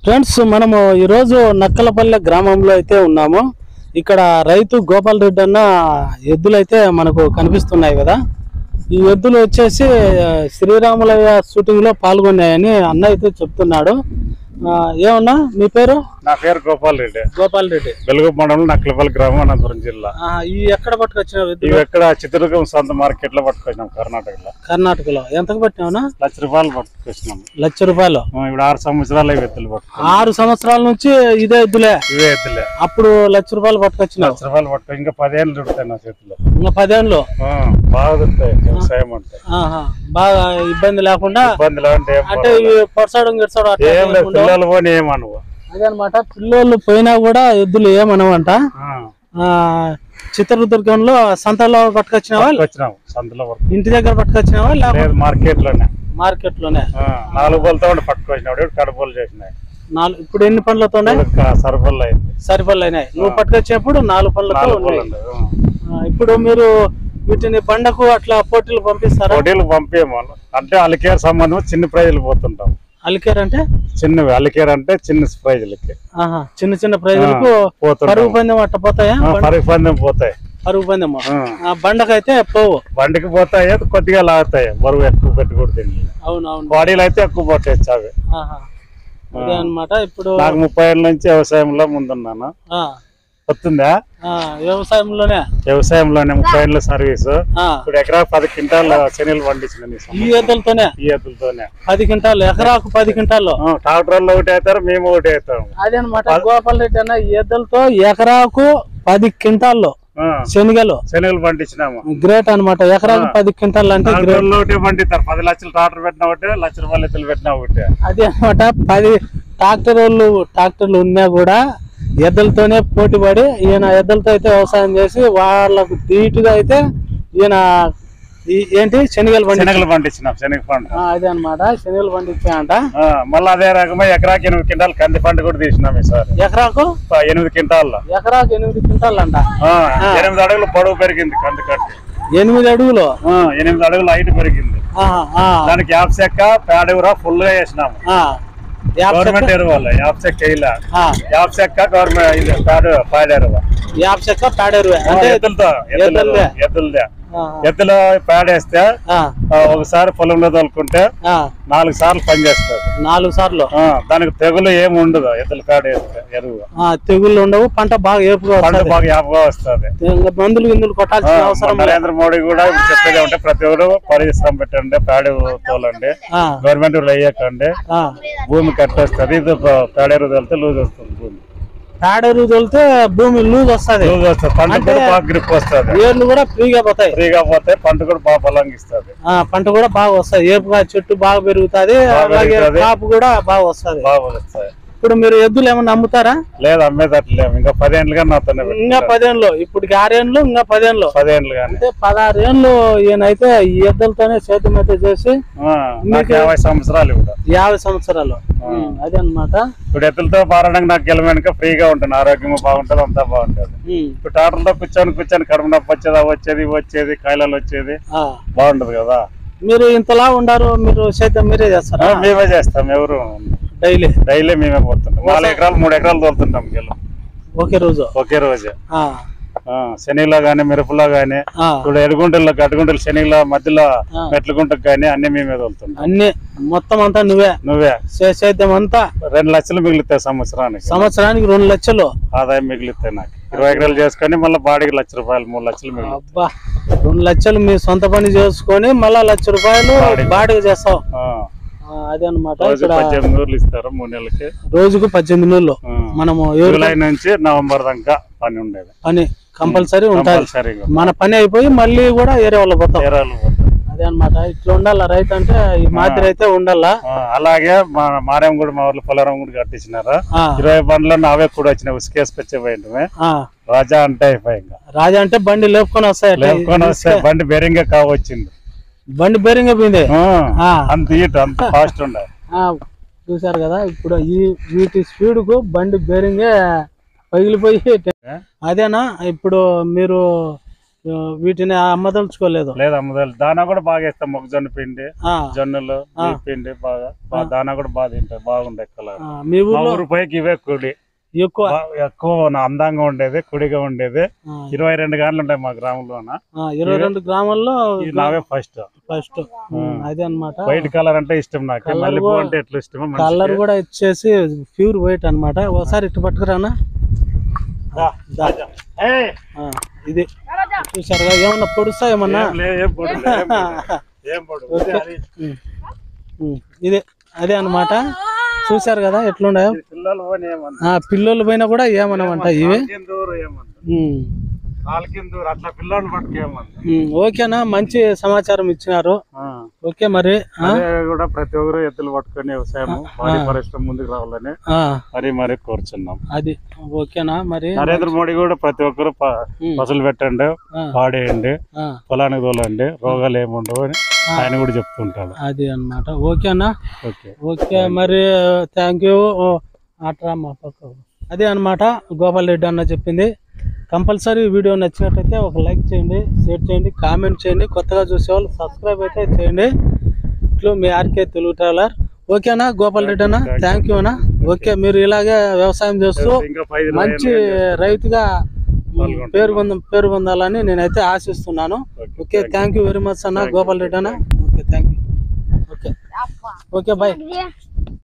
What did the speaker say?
Friends మనము ఈరోజు నక్కలపల్లె గ్రామంలో అయితే ఉన్నాము ఇక్కడ రైతు గోపాల్ రెడ్డి అన్న ఎద్దులు అయితే మనకు కనిపిస్తున్నాయి కదా ఈ ఎద్దులు వచ్చేసి ఆ, శ్రీరాములయ్య షూటింగ్ లో పాల్గొన్నాయని అన్న అయితే చెప్తున్నాడు ఆ, ఏమన్నా మీ పేరు నా పేరు గోపాల్ రెడ్డి గోపాల్ రెడ్డి వెలుగు మండలం నక్కలపల్లి గ్రామం అనంతపురం జిల్లా ఆ, ఈ ఎక్కడ పట్టుకొచ్చిన ఎద్దులు ఇవి ఎక్కడ చిత్రదుర్గం సొంత మార్కెట్ లో పట్టుకొచ్చినాం కర్ణాటకలో కర్ణాటకలో ఎంతకు పట్టినావునా లక్ష రూపాయలు పట్టుకొచ్చినాం లక్ష రూపాయలు ఆ, ఇప్పుడు ఆరు సంవత్సరాలు అవి ఎత్తులు పట్టుకున్నాం ఆరు సంవత్సరాల నుంచి ఇదే ఎద్దులే ఇవే ఎత్తులే అప్పుడు లక్ష రూపాయలు పట్టుకొచ్చినావు లక్ష రూపాయలు పట్టుకో ఇంకా పదేళ్ళు దొరుకుతాయి నా చేతిలో ఇంకా పదేళ్ళు ఆ, బాగా దొరుకుతాయి వ్యవసాయం అంటే ఆహా, బాగా ఇబ్బంది లేకుండా ఇబ్బంది లేదంటే ఏం అంటే పర్వాలేదు. ఇవి పొరసాడం గిరసాడం అట్లా ఏం లేదు ఉండవు. పిల్లలు పోనీ ఏమనువు అదే అనమాట పిల్లోళ్ళు పోయినా కూడా ఎద్దులు ఏమనవంట ఆ, ఆ, చిత్రదుర్గంలో సంతలో పట్టుకొచ్చినావా పట్టుకొచ్చినాం సంతలో పట్టుకో ఇంటి దగ్గర పట్టుకొచ్చినావా లేకపోతే లేదు మార్కెట్ లోనే మార్కెట్ లోనే ఆ, నాలుగు బోలతో ఉండి పట్టుకొచ్చినాడు ఇప్పుడు కడుపులు చేసినాయి నాలుగు ఇప్పుడు ఎన్ని పండ్లతో ఉన్నాయి ఇప్పుడు క- సరుకులు అయింది సరిపళ్ళు అయినాయి నువ్వు పట్టుకొచ్చేప్పుడు నాలుగు పండ్లతో నాలుగు ఉన్నాయి బోలు ఉంది. ఆ. ఆ, ఇప్పుడు మీరు వీటిని బండకు అట్లా పోటీలు పంపిస్తారా పోటీలు పంపేమో అంటే అలికేర్ సంబంధం చిన్న ప్రైజులు పోతుంటాం అలికేర్ అంటే చిన్నవి అలికేర్ అంటే చిన్న ప్రైజులకి ఆహా, చిన్న చిన్న ప్రైజులకు పోతుంటాం పరుగు పందెం అట్ట పోతాయా ఆ, పరుగు పందెం పోతాయి పరుగు పందెం ఆ. ఆ బండకైతే పోవు బండికి పోతాయి కొద్దిగా లాగుతాయి బరువు ఎక్కువ పెట్టకూడదు అవును అవును బాడీలు అయితే ఎక్కువ పోతాయి చావి ఆహా. అదే అన్నమాట ఇప్పుడు నాకు ముప్పై ఏళ్ళ నుంచి వ్యవసాయంలో ముందున్నాను ఆ, వస్తుందా ఆ, వ్యవసాయంలోనే వ్యవసాయంలోనే ముప్పై ఏళ్ళ సర్వీస్ ఆ, ఇప్పుడు ఎకరా పది క్వింటాల్ శనగలు పండించిన ఈ ఈ సంవత్సరం. ఎద్దులతోనే ఈ ఎద్దులతోనే పది క్వింటాలు ఎకరాకు పది క్వింటాలు ఆ, ట్రాక్టర్లు ఒకటి అవుతారు మేము ఒకటి అవుతాం అదే అనమాట గోపాల్ రెడ్డి అన్న ఈ ఎద్దులతో ఎకరాకు పది క్వింటాల్లో ఆ, శనగలు శనగలు పండించినాము గ్రేట్ అన్నమాట ఎకరాకు పది క్వింటాల్ అంటే గ్రేట్ ట్రాక్టర్లు ఒకటి పండిస్తారు పది లక్షలు ట్రాక్టర్ పెట్టినా ఒకటి లక్ష రూపాయలు ఎత్తులు పెట్టినా ఒకటి అదే అనమాట పది ట్రాక్టర్ వాళ్ళు ట్రాక్టర్లు ఉన్నా కూడా ఎద్దులతోనే పోటీ పడి ఈయన ఎద్దులతో అయితే వ్యవసాయం చేసి వాళ్ళకు ధీటుగా అయితే ఈయన ఈ- ఏంటి శనగలు పండి శనగలు పండించినాం శనగ పండు అదే అనమాట శనగలు పండించాయంట ఆ, మళ్ళీ అదే రకమే ఎకరాకి ఎనిమిది క్వింటాల్ కంది పండు కూడా తీసినాం ఈసారి ఎకరాకు ప- ఎనిమిది క్వింటాల్లో ఎకరాకు ఎనిమిది క్వింటాల్ అంట ఆ, ఎనిమిది అడుగులు పొడవు పెరిగింది కంది కట్టి ఎనిమిది అడుగులు ఆ, ఎనిమిది అడుగులు హైట్ పెరిగింది ఆహా, ఆ, దానికి యాప్ చెక్క పేడ ఊర ఫుల్ గా వేసినాము ఆ. యాప్ గవర్నమెంట్ ఎరువులు యాప్ చెక్క వేయలే ఆ, యాప్ చెక్క గవర్నమెంట్ ఇది పేడ పేడ ఎరువు యాప్ చెక్క పేడేరువే అంటే ఎద్దులతో ఎద్దులు ఎద్దులదే. ఎద్దులదే ఆ, ఎద్దులో పేడ వేస్తే ఆ, ఆ, ఒకసారి పొలంలో తోలుకుంటే ఆ, నాలుగు సార్లు పనిచేస్తుంది నాలుగు సార్లు ఆ, దానికి తెగులు ఏమి ఉండదు ఎద్దుల పేడ వేస్తే ఎరువు ఆ, తెగుళ్ళు ఉండవు పంట బాగా ఏపుగా పండు వస్తది. బాగా యాప్గా వస్తుంది ఇంకా మందులు గిందులు కొట్టాల్సిన అవసరం లేదు. నరేంద్ర మోడీ కూడా ఇప్పుడు చెప్పేది ఉంటే ప్రతి ఒక్కరు పరిశ్రమ పెట్టండి పేడ తోలండి ఆ, గవర్నమెంట్ వేయకండి ఆ. భూమి కట్టేస్తుంది ఇది పేడ ఎరువు తోలితే లూజ్ వస్తుంది భూమి పేడేరు తోలితే భూమి లూజ్ వస్తది లూజ్ వస్తుంది పంట కూడా బాగా గ్రిప్ వస్తుంది ఏర్లు కూడా ఫ్రీగా పోతాయి ఫ్రీగా పోతే పంట కూడా బాగా బలంగా ఇస్తుంది ఆ, పంట కూడా బాగా వస్తది ఏపుగా చెట్టు బాగా పెరుగుతాది బాగా అలాగే పెరుగుతది. కాపు కూడా బాగా వస్తది బాగా వస్తాయి ఇప్పుడు మీరు ఎద్దులు ఏమన్నా అమ్ముతారా లేదు అమ్మేదట్లేము ఇంకా పదేండ్లుగా నాతోనే పెట్టు. ఇంకా పదేళ్ళు ఇప్పటికి ఆరేళ్ళు ఇంకా పదేళ్ళు పదేండ్లు కానీ అంటే పదహారు ఏళ్ళు ఈయనైతే ఈ ఎద్దులతోనే సేద్యం అయితే చేసి నాకు యాభై సంవత్సరాలు ఇప్పుడు యాభై సంవత్సరాలు ఉమ్, అదే అన్నమాట ఇప్పుడు ఎద్దులతో పారడానికి నాకు గెలవడానికి ఫ్రీగా ఉంటుంది ఆరోగ్యం బాగుంటుంది అంతా బాగుంటుంది ఉమ్, ఇప్పుడు టాటర్తో కూర్చొని కూర్చొని కడుపు నొప్పి వచ్చేది అవి వచ్చేది ఇవి వచ్చేది కాయలాలు వచ్చేది ఆ. బాగుంటది కదా మీరు ఇంతలా ఉండారు మీరు సేద్యం మీరే ఆ, చేస్తారా మేమే చేస్తాం ఎవరు డైలీ డైలీ మేమే పోతుంటాం నాలుగు ఎకరాలు మూడు ఎకరాలు తోలుతుంటాం గెలు ఒకే రోజు ఒకే రోజు ఆ, ఆ, శనిలో గానీ మిరపలో గానీ ఆ. ఇప్పుడు ఎడుగుంటల్లో గట్టుగుంటలు శనిలో మధ్యలో మెట్లగుంటకు గానీ అన్ని మేమే తోలుతుంటాం అన్ని మొత్తం అంతా నువ్వే నువ్వే సే- సేద్యం అంతా రెండు లక్షలు మిగులుతాయి సంవత్సరానికి సంవత్సరానికి రెండు లక్షలు ఆదాయం మిగులుతాయి నాకు ఇరవై ఎకరాలు చేసుకొని మళ్ళీ బాడీకి లక్ష రూపాయలు మూడు లక్షలు మిగులు అబ్బా రెండు లక్షలు మీ సొంత పని చేసుకొని మళ్ళా లక్ష రూపాయలు బాడిగ చేస్తావు ఆ, అదే అనమాట రోజు ఇక్కడ పద్దెనిమిది ఊర్లు ఇస్తారు మూడు నెలలకి రోజుకు పద్దెనిమిది నెలలు ఆ. మనము ఎవరు జూలై నుంచి నవంబర్ దాకా పని ఉండేది పని కంపల్సరీ ఉంటుంది కంపల్సరీగా మన పని అయిపోయి మళ్ళీ కూడా ఏరే వాళ్ళు పోతాం ఎకరాలు పోతాయి. అదే అన్నమాట ఇట్లా ఉండాల రైతు అంటే ఈ మాదిరి అయితే ఉండాలా ఆ, అలాగే మా మారేం కూడా మా ఊర్లో పొలారం కూడా కట్టించినారు ఆ, ఇరవై బండ్లు నావే కూడా వచ్చినాయి ఉసుకేసుకొచ్చే పోయింటమే ఆ. రాజా అంటే అయిపోయి ఇంకా రాజా అంటే బండి లేపుకొని వస్తాయి అట్లా. లేపుకొని వస్తే బండి బేరింగే కావచ్చింది బండి బేరింగ్ పోయింది ఆ, ఆ. అంత హీట్ అంత ఫాస్ట్ ఉండే ఆ, చూశారు కదా ఇప్పుడు ఈ వీటి స్పీడ్ కు బండి బేరింగే పగిలిపోయి అదేనా ఇప్పుడు మీరు ఆ, వీటిని అమ్మదలుచుకోలేదు లేదా అమ్మదాలు దానా కూడా బాగా వేస్తాం మొక్కజొన్న పిండి ఆ, జొన్నలు ఈ పిండి బాగా బాగా దానా కూడా బాగా తింటాయి బాగుండే కలర్ ఆ, మీ మా ఊర్లో ఊరు పైకి ఇవే కుడి ఎక్కువ బా- ఎక్కువ నా అందంగా ఉండేది కుడిగా ఉండేది ఆ, ఇరవై రెండు గంటలు ఉంటాయి మా గ్రామంలోన ఆ, ఇరవై రెండు గ్రామాల్లో ఇది నావే ఫస్ట్ ఫస్ట్ అదే అన్నమాట వైట్ కలర్ అంటే ఇష్టం నాకు Colour మల్లె పువ్వు కూడా- అంటే ఎట్లా ఇష్టమో కలర్ మనిషికి. కూడా ఇచ్చేసి ప్యూర్ వైట్ అన్నమాట ఒకసారి ఇటు పట్టుకురానా దా, దా. దా. ఏయ్, ఆ, ఇది చూసారుగా ఏమన్నా పొడుస్తా ఏమన్నా ఏం లే, ఏం పొడు లే, ఏం పొడు. ఏం పొడు. ఓకే. అది ఉమ్. ఉమ్. ఇదే అదే అన్నమాట చూసారు కదా ఎట్లుండయో ఈ పిల్లలు పోనీ ఏమన్నా ఆ పిల్లల పైన కూడా ఏమన్నమాట ఇవి కాలికిందూరు ఏమన్నా ఉమ్. కాలికిందూరు అట్లా పిల్లలు పట్టుకేమన్నా ఉమ్. ఓకేనా మంచి సమాచారం ఇచ్చినారు ఓకే మరి ఆ? అదే కూడా ప్రతి ఒక్కరు ఎత్తులు పట్టుకొని వ్యవసాయం భారీ పరిశ్రమ ముందుకు రావాలని ఆ, మరీ మరీ కోరుచున్నాం అది ఓకేనా మరి నరేంద్ర మోడీ కూడా ప్రతి ఒక్కరు ప- ఉమ్. పసులు పెట్టండి ఆ, పాడేయండి ఆ, పొలానికి తోలండి రోగాలు ఏముండవు అని ఆయన కూడా చెప్తుంటాడు అది అన్నమాట ఓకేనా ఓకే ఓకే మరి థ్యాంక్ యూ అట్రా మా పక్క అదే అన్నమాట గోపాల్ రెడ్డి అన్న చెప్పింది కంపల్సరీ వీడియో నచ్చినట్టయితే ఒక లైక్ చేయండి షేర్ చేయండి కామెంట్ చేయండి కొత్తగా చూసేవాళ్ళు సబ్స్క్రైబ్ అయితే చేయండి ఇట్లు మీ ఆర్కే తెలుగు ట్రావెలర్ ఓకేనా గోపాల్ రెడ్డి అన్న థ్యాంక్ యూ అన్న ఓకే మీరు ఇలాగే వ్యవసాయం చేస్తూ ఇంకా పది మంచి రైతుగా పాల్గొంటున్నాను. పేరు పొంద పేరు పొందాలని నేనైతే ఆశిస్తున్నాను okay thank you very much అన్న గోపాల్ రెడ్డి అన్న okay thank you okay okay bye Yeah.